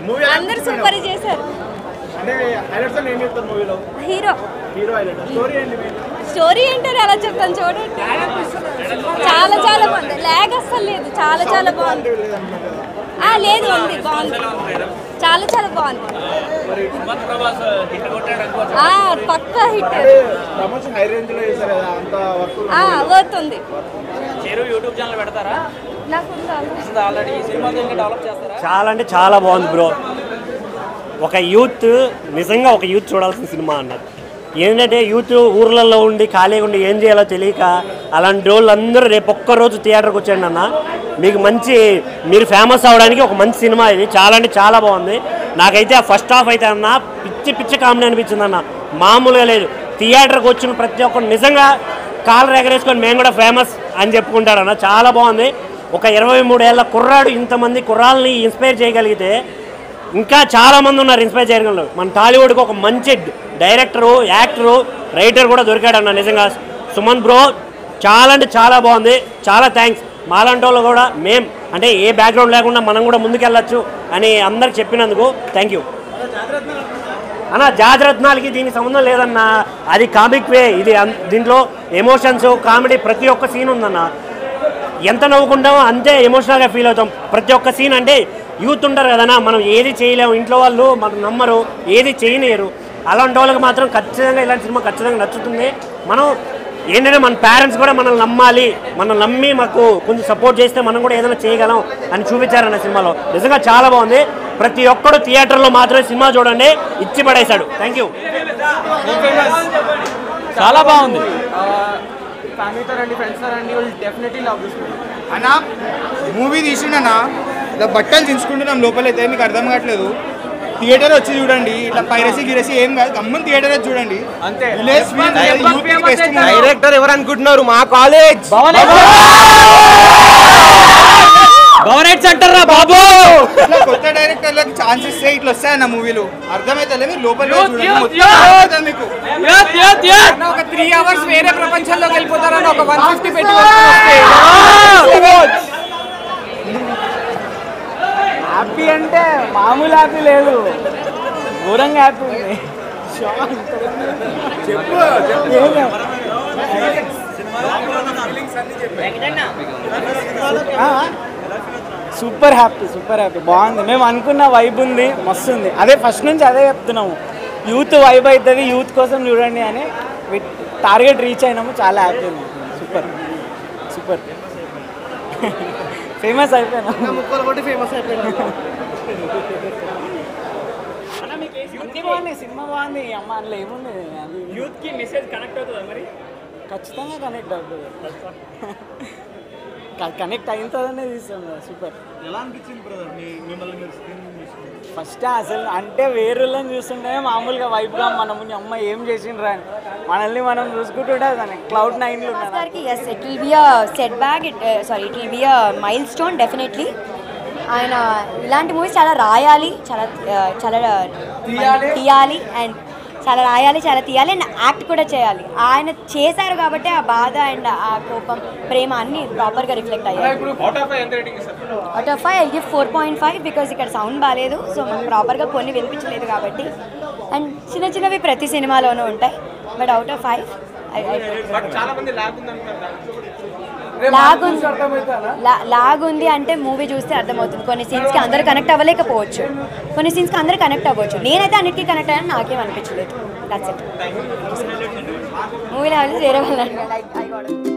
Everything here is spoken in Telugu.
మూవీ అందరు సూపర్ చేశారు అంటే హైలైట్స్ ఏం చెప్తారు మూవీలో హీరో హీరో హైలైట్ స్టోరీ ఏంటి మీరు స్టోరీ ఏంటని అలా చెప్తాను చూడండి చాలా చాలా బాగుంది లాగ్ అస్సలు లేదు చాలా చాలా బాగుంది ఆ, లేదు ఉంది బాగుంది చాలా చాలా బాగుంది ఆ, పక్కా హిట్ ప్రమోషన్ హై రేంజ్ లో చేశారు కదా అంత వర్క్ వర్త్ ఉంది చెరువు యూట్యూబ్ ఛానల్ పెడతారా నాకు ఉంది already. అసలు ఆల్రెడీ ఈ సినిమాతో ఇంకా డెవలప్ చేస్తారా చాలా అంటే చాలా బాగుంది బ్రో ఒక యూత్ నిజంగా ఒక యూత్ చూడాల్సిన సినిమా అన్నది ఏంటంటే యూత్ ఊర్లలో ఉండి ఖాళీగా ఉండి ఏం చేయాలో తెలియక అలాంటి వాళ్ళు అందరూ రేపు ఒక్కరోజు థియేటర్కి వచ్చాయండి అన్న మీకు మంచి మీరు ఫేమస్ అవడానికి ఒక మంచి సినిమా ఇది చాలా అంటే చాలా బాగుంది నాకైతే ఆ ఫస్ట్ హాఫ్ అయితే అన్న పిచ్చి పిచ్చి కామెడీ అనిపించింది అన్న మామూలుగా లేదు థియేటర్కి వచ్చిన ప్రతి ఒక్కరు నిజంగా కాలు ఎగరేసుకొని మేము కూడా ఫేమస్ అని చెప్పుకుంటారన్న చాలా బాగుంది ఒక ఇరవై మూడేళ్ల కుర్రాడు ఇంతమంది కుర్రాలని ఇన్స్పైర్ చేయగలిగితే ఇంకా చాలా మంది ఉన్నారు ఇన్స్పైర్ చేయగలరు మన టాలీవుడ్కి ఒక మంచి డైరెక్టరు యాక్టరు రైటర్ కూడా దొరికాడు అన్న నిజంగా సుమంత్ బ్రో చాలా అంటే చాలా బాగుంది చాలా థ్యాంక్స్ మాలాంటి వాళ్ళు కూడా మేం అంటే ఏ బ్యాక్గ్రౌండ్ లేకుండా మనం కూడా ముందుకెళ్ళచ్చు అని అందరికి చెప్పినందుకు థ్యాంక్ యూ అన్న జాతరత్నాలకి దీనికి సంబంధం లేదన్న అది కామిక్ వే ఇది అన్- దీంట్లో ఎమోషన్స్ కామెడీ ప్రతి ఒక్క సీన్ ఉందన్న ఎంత నవ్వుకుంటామో అంతే ఎమోషనల్గా ఫీల్ అవుతాం ప్రతి ఒక్క సీన్ అంటే యూత్ ఉంటారు కదన్నా మనం ఏది చేయలేము ఇంట్లో వాళ్ళు మనకు నమ్మరు ఏది చేయలేరు అలాంటి వాళ్ళకి మాత్రం ఖచ్చితంగా ఇలాంటి సినిమా ఖచ్చితంగా నచ్చుతుంది మనం ఏంటంటే మన పేరెంట్స్ కూడా మనల్ని నమ్మాలి మనం నమ్మి మాకు కొంచెం సపోర్ట్ చేస్తే మనం కూడా ఏదైనా చేయగలం అని చూపించారన్న సినిమాలో నిజంగా చాలా బాగుంది ప్రతి ఒక్కడు థియేటర్లో మాత్రమే సినిమా చూడండి ఇచ్చి పడేశాడు థ్యాంక్ యూ చాలా బాగుంది ఫ్యామిలీతో రండి ఫ్రెండ్స్తో రండి వాళ్ళు డెఫినెట్లీ లవ్ దిస్ అన్న మూవీ తీసిండన్నా ఇలా బట్టలు దించుకుంటున్నాం లోపలైతే మీకు అర్థం కావట్లేదు థియేటర్ వచ్చి చూడండి ఇట్లా పైరసీ గిరసీ ఏం కాదు గమ్మని థియేటర్ వచ్చి చూడండి అంతే. విలేజ్ ఫీల్ యూత్ కి best movie. డైరెక్టర్ ఎవరు అనుకుంటున్నారు మా కాలేజ్ భవనైట్స్ అంటారా బాబు ఇట్లా కొత్త డైరెక్టర్లకు ఛాన్స్ ఇస్తే ఇట్లా వస్తాయన్న మూవీలు అర్థమైతే మీరు లోపల Youth, చూడండి youth, మొత్తం youth. అర్థమవుతుంది మీకు యత్ యత్ యత్ ఒక త్రీ అవర్స్ వేరే ప్రపంచంలోకి వెళ్ళిపోతారని ఒక వన్ ఫిఫ్టీ పెట్టి హ్యాపీ అంటే మామూలు హ్యాపీ లేదు ఘోరంగా హ్యాపీ ఉంది సూపర్ హ్యాపీ సూపర్ హ్యాపీ బాగుంది మేము అనుకున్న వైబ్ ఉంది మస్తు ఉంది అదే ఫస్ట్ నుంచి అదే చెప్తున్నాము యూత్ వైబ్ అవుతుంది యూత్ కోసం చూడండి అని టార్గెట్ రీచ్ అయినాము చాలా హ్యాపీ ఉంది సూపర్ సూపర్ ఫేమస్ అయిపోయినా అన్ని బాగున్నాయి సినిమా బాగుంది అమ్మ అందులో ఏముంది అది యూత్ కి మెసేజ్ కనెక్ట్ అవుతుందా మరి ఖచ్చితంగా కనెక్ట్ అవుతుంది కనెక్ట్ అవుతుందనే తీస్తాం కదా సూపర్ ఎలా అనిపించింది బ్రదర్ మిమ్మల్ని మీరు స్క్రీన్ ఫస్ట్ అసలు అంటే వేరులను చూస్తుంటే మామూలుగా వైబ్గా మనం అమ్మ ఏం చేసిండ్రా అని మనల్ని మనం చూసుకుంటుంటే అసలు క్లౌడ్ నైన్లో ఉన్నాను గారికి yes it will be a setback it sorry it will be a milestone definitely ఆయన ఇలాంటి మూవీస్ చాలా రాయాలి చాలా uh, చాలా తీయాలి అండ్ చాలా రాయాలి చాలా తీయాలి అండ్ యాక్ట్ కూడా చేయాలి ఆయన చేశారు కాబట్టి ఆ బాధ అండ్ ఆ కోపం ప్రేమ అన్ని ప్రాపర్గా రిఫ్లెక్ట్ అయ్యాయి out of five I give four point five because ఇక్కడ సౌండ్ బాగాలేదు సో మనకు ప్రాపర్గా కొన్ని వినిపించలేదు కాబట్టి అండ్ చిన్న చిన్నవి ప్రతి సినిమాలోనూ ఉంటాయి but out of five lag ఉంది లా- లాగ్ ఉంది అంటే మూవీ చూస్తే అర్థమవుతుంది కొన్ని సీన్స్కి అందరూ కనెక్ట్ అవ్వలేకపోవచ్చు కొన్ని సీన్స్కి అందరూ కనెక్ట్ అవ్వచ్చు నేనైతే అన్నిటికీ కనెక్ట్ అయ్యాను నాకేం అనిపించలేదు దట్స్ ఇట్ మూవీలో వేరే వాళ్ళు ఐ గోడ